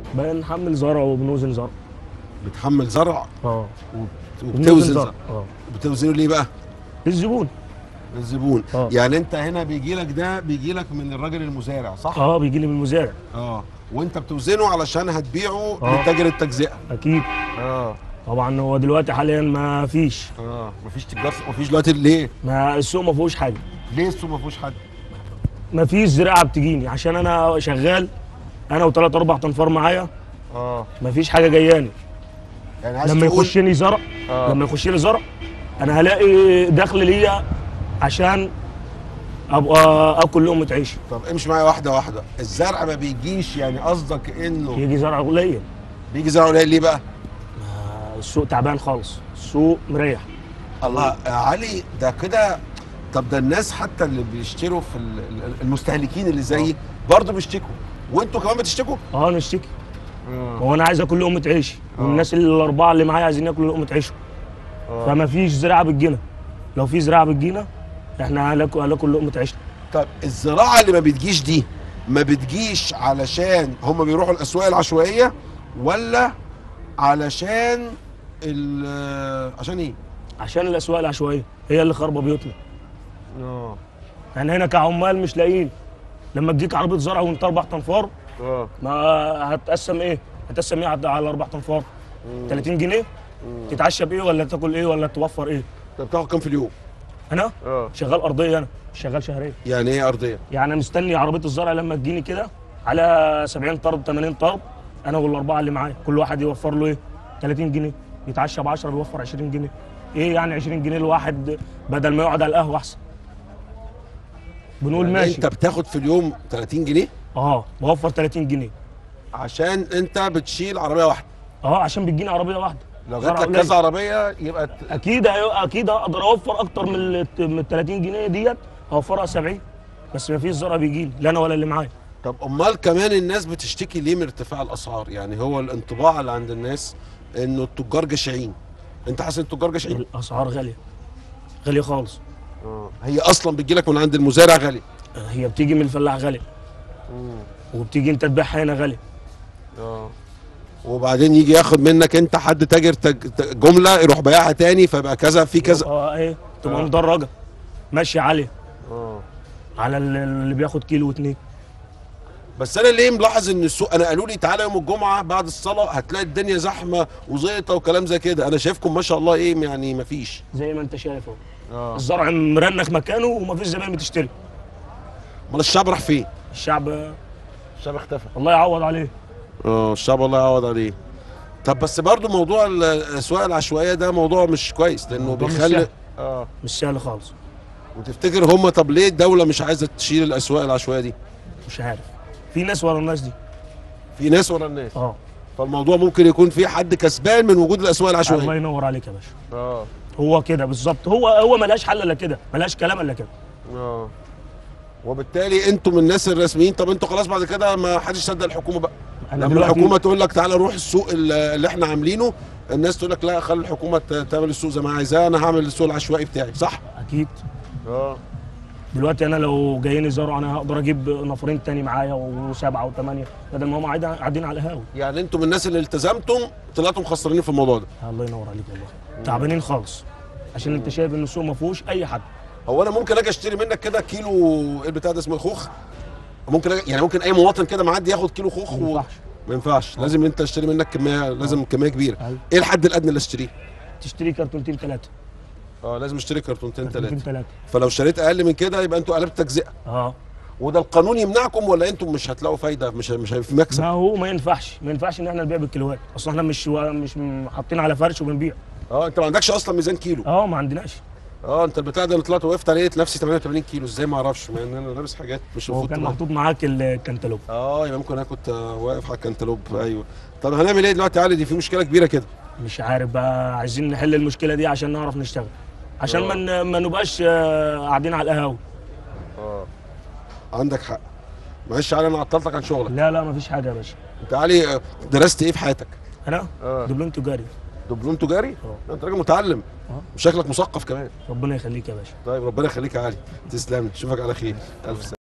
بنحمل زرع وبنوزن زرع بتحمل زرع اه وبت- بنوزن وبتوزن زرع اه بتوزنه ليه بقى للزبون للزبون اه. يعني انت هنا بيجي لك ده بيجي لك من الراجل المزارع صح اه بيجي لي من المزارع اه وانت بتوزنه علشان هتبيعه اه. لتاجر التجزئه اكيد اه طبعا هو دلوقتي حاليا ما فيش اه مفيش تجار مفيش دلوقتي ليه ما السوق ما فيهوش حاجه ليه السوق ما فيهوش حد ما فيش زراعه بتجيني عشان انا شغال انا وثلاث اربع تنفار معايا اه ما فيش حاجه جاياني يعني عايز لما تقول يخش لي زرع آه. لما يخش لي زرع انا هلاقي دخل ليا عشان ابقى اكل لقمه عيشي طب امشي معايا واحده واحده الزرع ما بيجيش يعني قصدك انه يجي زرع قليل بيجي زرع قليل ليه بقى ما السوق تعبان خالص السوق مريح الله يا علي ده كده طب ده الناس حتى اللي بيشتروا في ال- ال- المستهلكين اللي زيي برضه بيشتكوا وانتوا كمان بتشتكوا اه نشتكي هو انا عايز اكل لقمه عيشي والناس الاربعه اللي معايا عايزين ياكلوا لقمه عيشهم فما فيش زراعه بتجينا لو في زراعه بتجينا احنا هناكل هناكل لقمه عيشنا طب الزراعه اللي ما بتجيش دي ما بتجيش علشان هم بيروحوا الاسواق العشوائيه ولا علشان ال- عشان ايه؟ عشان الاسواق العشوائيه هي اللي خربه بيوتنا اه احنا هنا كعمال مش لاقيين لما تجيك عربيه زرع وانت اربع تنفار اه ما هتقسم ايه؟ هتقسم ايه على على اربع تنفار؟ 30 جنيه تتعشى بايه ولا تاكل ايه ولا توفر ايه؟ طب بتاخد كام في اليوم؟ انا اه شغال ارضيه انا مش شغال شهريه يعني ايه ارضيه؟ يعني مستني عربيه الزرع لما تجيني كده على 70 طرد 80 طرد انا والاربعه اللي معايا كل واحد يوفر له ايه 30 جنيه يتعشى ب 10 بيوفر 20 جنيه ايه يعني 20 جنيه الواحد بدل ما يقعد على القهوه احسن بنقول يعني ماشي انت بتاخد في اليوم 30 جنيه اه بوفر 30 جنيه عشان انت بتشيل عربيه واحده اه عشان بتجيني عربيه واحده لو زرع جات لك قليل. كذا عربيه يبقى ت- اكيد هي- اكيد اقدر اوفر اكتر من ال من ال 30 جنيه ديت هوفرها 70 بس ما فيش زرع بيجيلي لا انا ولا اللي معايا طب امال كمان الناس بتشتكي ليه من ارتفاع الاسعار يعني هو الانطباع اللي عند الناس انه التجار جشعين انت حاسس ان التجار جشعين الاسعار غاليه غاليه خالص هي اصلا بتجيلك من عند المزارع غالي هي بتيجي من الفلاح غاليه وبتيجي انت تبيعها هنا غاليه وبعدين يجي ياخد منك انت حد تاجر تج... ت- جمله يروح بايعها تاني فبقى كذا في كذا اه ايه تبقى مدرجه ماشيه عاليه على ال- اللي بياخد كيلو واتنين بس انا ليه ملاحظ ان السوق انا قالوا لي تعالى يوم الجمعه بعد الصلاه هتلاقي الدنيا زحمه وزيطه وكلام زي كده انا شايفكم ما شاء الله ايه يعني مفيش زي ما انت شايف اهو الزرع مرنخ مكانه ومفيش زباين بتشتري امال الشعب راح فين الشعب الشعب اختفى الله يعوض عليه اه الشعب الله يعوض عليه طب بس برضو موضوع الاسواق العشوائيه ده موضوع مش كويس لانه موضوع مش بيخلي سهل. اه مش سهل خالص وتفتكر هم طب ليه الدوله مش عايزه تشيل الاسواق العشوائيه دي مش عارف في ناس ورا الناس دي في ناس ورا الناس اه فالموضوع ممكن يكون في حد كسبان من وجود الاسواق الله العشوائيه ينور عليك يا باشا اه هو كده بالظبط هو هو ملهاش حل الا كده ملهاش كلام الا كده اه وبالتالي انتم من الناس الرسميين طب انتوا خلاص بعد كده ما حدش يصدق الحكومه بقى انا لما دلوقتي الحكومه تقول لك تعالى روح السوق ال- اللي احنا عاملينه الناس تقول لك لا خلي الحكومه ت- تعمل السوق زي ما عايزاه انا هعمل السوق العشوائي بتاعي صح اكيد اه دلوقتي انا لو جايين زرع انا هقدر اجيب نفرين تاني معايا وسبعه وثمانيه بدل ما هم قاعدين قاعدين على القهاوي يعني انتم من الناس اللي التزمتم طلعتم خسرانين في الموضوع ده الله ينور عليك والله تعبانين خالص عشان انت شايف ان السوق ما فيهوش اي حد هو انا ممكن اجي اشتري منك كده كيلو ايه البتاع ده اسمه إيه؟ خوخ ممكن أجي يعني ممكن اي مواطن كده معدي ياخد كيلو خوخ ما ينفعش ما ينفعش لازم انت تشتري منك كميه لازم كميه كبيره أيوة. ايه الحد الادنى اللي اشتريه تشتري كرتونتين ثلاثه اه لازم اشتري كرتونتين كرتونتين ثلاثه ثلاثه فلو اشتريت اقل من كده يبقى انتوا قلبت تجزئه اه وده القانون يمنعكم ولا انتم مش هتلاقوا فايده مش مش في مكسب ما هو ما ينفعش ما ينفعش ان احنا نبيع بالكيلوات اصلا احنا مش مش حاطين على فرش وبنبيع اه انت ما عندكش اصلا ميزان كيلو اه ما عندناش اه انت البتاع ده انا طلعت وقفت عليه لقيت نفسي 88 كيلو ازاي ما اعرفش مع ان انا لابس حاجات مش هو المفروض كان تبقى- محطوط معاك الكنتالوب اه يبقى ممكن انا كنت آه، واقف على الكنتالوب ايوه طب هنعمل ايه دلوقتي يا علي دي في مشكله كبيره كده مش عارف بقى عايزين نحل المشكله دي عشان نعرف نشتغل عشان ما ن- ما نبقاش آه، قاعدين على القهاوي اه عندك حق معلش يا علي انا عطلتك عن شغلك لا لا ما فيش حاجه يا باشا انت يا علي آه، درست ايه في حياتك انا اه دبلوم تجاري دبلوم تجاري اه. لا، انت راجل متعلم اه. وشكلك مثقف كمان ربنا يخليك يا باشا طيب ربنا يخليك يا علي تسلم لي. اشوفك على خير الف سلامه